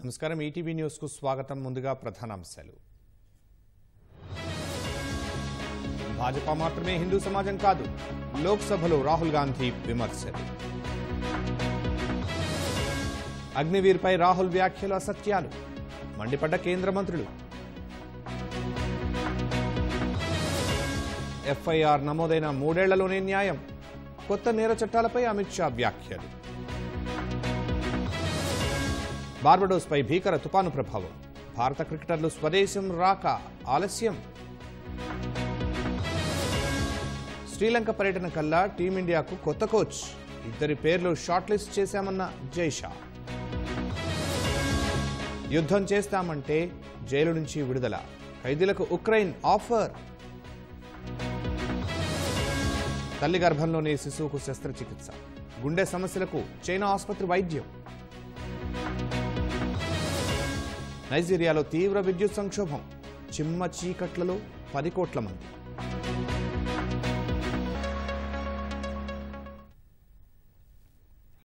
నమస్కారం ETV news కు స్వాగతం ముందుగా ప్రధానాంశాలు భాజపా మాత్రమే హిందూ సమాజం కాదు లోక్సభలో రాహుల్ గాంధీ విమర్శలు అగ్నివీర్పై రాహుల్ వ్యాఖ్యలు అసత్యాలు మండిపడ్డ కేంద్ర మంత్రులు ఎఫ్ఐఆర్ నమోదైన మూడేళ్లలోనే న్యాయం కొత్త నేర చట్టాలపై అమిత్ షా వ్యాఖ్యలు బార్బడోస్పై భీకర తుపాను ప్రభావం భారత క్రికెటర్లు స్వదేశం రాక ఆలస్యం శ్రీలంక పర్యటన కల్లా టీమిండియాకు కొత్త కోచ్ ఇద్దరి పేర్లు షార్ట్ లిస్ట్ చేశామన్న జైషా యుద్ధం చేస్తామంటే జైలు నుంచి విడుదల ఖైదీలకు ఉక్రెయిన్ ఆఫర్ తల్లి గర్భంలోనే శిశువుకు శస్త్రచికిత్స గుండె సమస్యలకు చైనా ఆసుపత్రి వైద్యం నైజీరియాలో తీవ్ర విద్యుత్ సంక్షోభం చిమ్మ చీకట్లలో పది కోట్ల మంది